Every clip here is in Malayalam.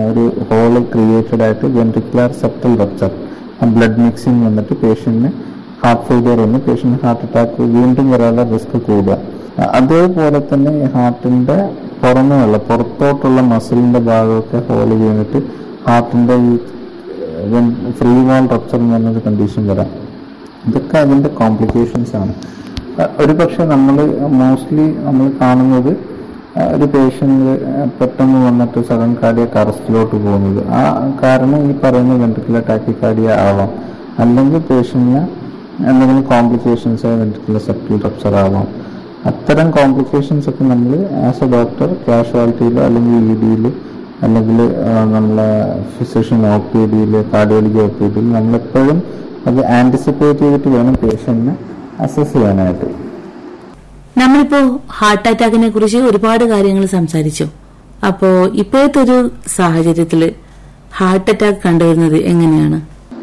ഒരു ഹോള് ക്രിയേറ്റഡ് ആയിട്ട് ventricular septal rupture blood mixing വന്നിട്ട് പേഷ്യന്റിന് ഹാർട്ട് ഫെയിലിയർ വന്ന് പേഷ്യന്റ് ഹാർട്ട് അറ്റാക്ക് വീണ്ടും വരാനുള്ള റിസ്ക് കൂടുക അതേപോലെ തന്നെ ഈ ഹാർട്ടിന്റെ പുറമേയുള്ള പുറത്തോട്ടുള്ള മസിലിന്റെ ഭാഗമൊക്കെ ഹോൾ വീണിട്ട് ഹാർട്ടിന്റെ ഈ ഫ്രീ വാൾ റപ്ചർ എന്ന് പറഞ്ഞൊരു കണ്ടീഷൻ വരാം ഇതൊക്കെ അതിന്റെ കോംപ്ലിക്കേഷൻസ് ആണ് അഹ് ഒരു പക്ഷെ നമ്മൾ മോസ്റ്റ്ലി നമ്മൾ കാണുന്നത് അഹ് ഒരു പേഷ്യന്റ് പെട്ടെന്ന് വന്നിട്ട് സഡൻ കാർഡിയക് അറസ്റ്റിലോട്ട് പോകുന്നത് ആ കാരണം ഈ പറയുന്ന വെൻട്രിക്കുലർ ടാക്കിക്കാർഡിയ ആവാം അല്ലെങ്കിൽ പേഷ്യന്റിന് എന്തെങ്കിലും കോംപ്ലിക്കേഷൻസ് വെൻട്രിക്കുലർ സെപ്റ്റൽ റപ്ചർ ആവാം അത്തരം കോംപ്ലിക്കേഷൻസ് ഒക്കെ നമ്മൾ ആസ് എ ഡോക്ടർ കാഷ്വാലിറ്റിയിലോ അല്ലെങ്കിൽ ഇ ഡിയിൽ അല്ലെങ്കിൽ നമ്മളെ ഫിസിഷ്യൻ ഒ പി ഡിയിൽ കാർഡിയോളജി ഒ പി ഡിയിൽ നമ്മളെപ്പോഴും അത് ആൻറ്റിസിപ്പേറ്റ് ചെയ്തിട്ട് വേണം പേഷ്യന്റിനെ അസസ് ചെയ്യാനായിട്ട് നമ്മളിപ്പോ ഹാർട്ട് അറ്റാക്കിനെ കുറിച്ച് ഒരുപാട് കാര്യങ്ങൾ സംസാരിച്ചു അപ്പോ ഇപ്പോഴത്തെ ഒരു സാഹചര്യത്തില് ഹാർട്ട് അറ്റാക്ക് കണ്ടുവരുന്നത് എങ്ങനെയാണ്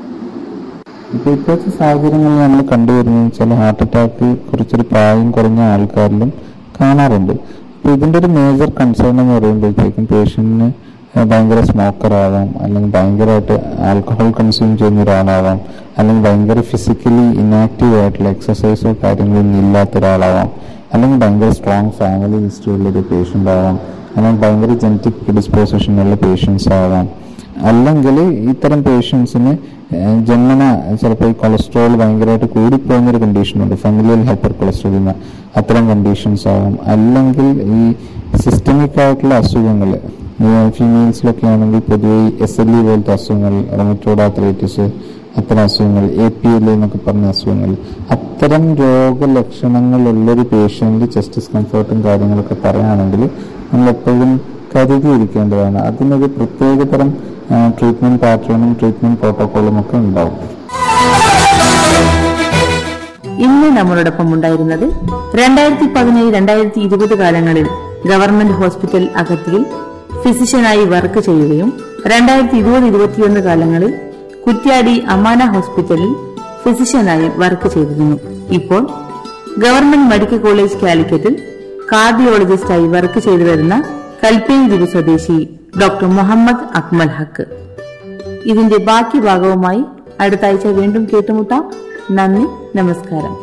ഇപ്പൊ ഇപ്പോഴത്തെ സാഹചര്യങ്ങളിൽ നമ്മൾ കണ്ടുവരുന്നത് വെച്ചാൽ ഹാർട്ട് അറ്റാക്ക് കുറച്ചൊരു പ്രായം കുറഞ്ഞ ആൾക്കാരിലും കാണാറുണ്ട് അപ്പൊ ഇതിന്റെ ഒരു മേജർ കൺസേൺ എന്ന് പറയുമ്പോഴത്തേക്കും പേഷ്യന്റിന് ഭയങ്കര സ്മോക്കർ ആവാം അല്ലെങ്കിൽ ഭയങ്കരമായിട്ട് ആൽക്കഹോൾ കൺസ്യൂം ചെയ്യുന്ന ഒരാളാവാം അല്ലെങ്കിൽ ഭയങ്കര ഫിസിക്കലി ഇനാക്റ്റീവ് ആയിട്ടുള്ള എക്സസൈസോ കാര്യങ്ങളൊന്നും ഇല്ലാത്ത ഒരാളാവാം അല്ലെങ്കിൽ ഭയങ്കര സ്ട്രോങ് ഫാമിലി ഹിസ്റ്ററി ഉള്ള ഒരു പേഷ്യന്റ് ആവാം അല്ലെങ്കിൽ ഭയങ്കര ജനറ്റിക് പ്രിഡിസ്പോസിഷൻ ഉള്ള പേഷ്യൻസ് ആവാം അല്ലെങ്കിൽ ഇത്തരം പേഷ്യൻസിന് ജന്മന ചിലപ്പോൾ ഈ കൊളസ്ട്രോൾ ഭയങ്കരമായിട്ട് കൂടിപ്പോകുന്ന ഒരു കണ്ടീഷനുണ്ട് ഫെമിലിയൽ ഹൈപ്പർ കൊളസ്ട്രോളിന അത്തരം കണ്ടീഷൻസ് ആവും അല്ലെങ്കിൽ ഈ സിസ്റ്റമിക് ആയിട്ടുള്ള അസുഖങ്ങൾ ഫീമെയിൽസിലൊക്കെ ആണെങ്കിൽ പൊതുവെ എസ് എൽ ഇ പോലത്തെ അസുഖങ്ങൾ റൊമറ്റോഡ് ആത്രൈറ്റിസ് അത്തരം അസുഖങ്ങൾ എ പി എൽ എന്നൊക്കെ പറഞ്ഞ അസുഖങ്ങൾ അത്തരം രോഗലക്ഷണങ്ങളുള്ളൊരു പേഷ്യന്റ് ചെസ്റ്റ് ഡിസ്കംഫർട്ടും കാര്യങ്ങളൊക്കെ പറയുകയാണെങ്കിൽ നമ്മളെപ്പോഴും കരുതിയിരിക്കേണ്ടതാണ് അതിനൊരു പ്രത്യേകതരം ട്രീറ്റ്മെന്റ് പാറ്റേണും ട്രീറ്റ്മെന്റ് പ്രോട്ടോക്കോളും ഒക്കെ ഉണ്ടാവും ഇന്ന് നമ്മളോടൊപ്പം ഉണ്ടായിരുന്നത് രണ്ടായിരത്തി പതിനേഴ് രണ്ടായിരത്തി ഇരുപത് കാലങ്ങളിൽ ഗവൺമെന്റ് ഹോസ്പിറ്റൽ അഗത്തിയിൽ ഫിസിഷ്യനായി വർക്ക് ചെയ്യുകയും രണ്ടായിരത്തി ഇരുപത് ഇരുപത്തിയൊന്ന് കാലങ്ങളിൽ കുറ്റ്യാടി അമാന ഹോസ്പിറ്റലിൽ ഫിസിഷ്യനായി വർക്ക് ചെയ്തിരുന്നു ഇപ്പോൾ ഗവൺമെന്റ് മെഡിക്കൽ കോളേജ് കാലിക്കറ്റിൽ കാർഡിയോളജിസ്റ്റായി വർക്ക് ചെയ്തു വരുന്ന കൽപ്പേരി സ്വദേശി ഡോക്ടർ മുഹമ്മദ് അക്മൽ ഹക്ക് ഇതിന്റെ ബാക്കി ഭാഗവുമായി അടുത്ത ആഴ്ച വീണ്ടും കേട്ടുമുട്ടാം നന്ദി നമസ്കാരം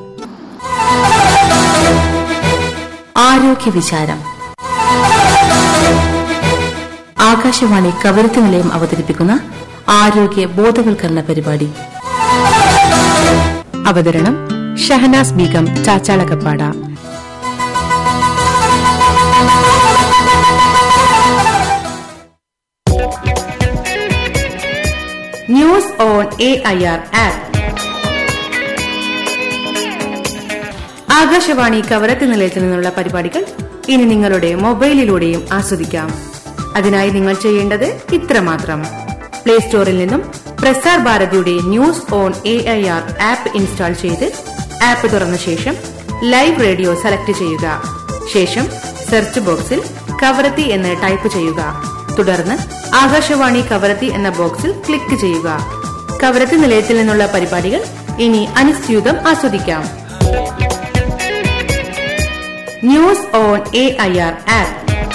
ആരോഗ്യ വിചാരം ആകാശവാണി കവരത്തി നിലയം അവതരിപ്പിക്കുന്ന ആരോഗ്യ ബോധവൽക്കരണ പരിപാടി അവതരണം ഷഹനാസ് ബീഗം ചാച്ചാളക്കപ്പാട news on A I R app Akashvani Kavaratti നിലയത്തിൽ നിന്നുള്ള പരിപാടികൾ ഇനി നിങ്ങളുടെ മൊബൈലിലൂടെയും ആസ്വദിക്കാം അതിനായി നിങ്ങൾ ചെയ്യേണ്ടത് ഇത്രമാത്രം പ്ലേ സ്റ്റോറിൽ നിന്നും പ്രസാർ ഭാരതിയുടെ news on A I R app install ചെയ്ത് ആപ്പ് തുറന്ന ശേഷം ലൈവ് റേഡിയോ സെലക്ട് ചെയ്യുക ശേഷം സെർച്ച് ബോക്സിൽ കവരത്തി എന്ന് ടൈപ്പ് ചെയ്യുക തുടർന്ന് ആകാശവാണി കവരത്തി എന്ന ബോക്സിൽ ക്ലിക്ക് ചെയ്യുക കവരത്തി നിലയത്തിൽ നിന്നുള്ള പരിപാടികൾ ഇനി അനുസ്യൂതം ആസ്വദിക്കാം news on A I R app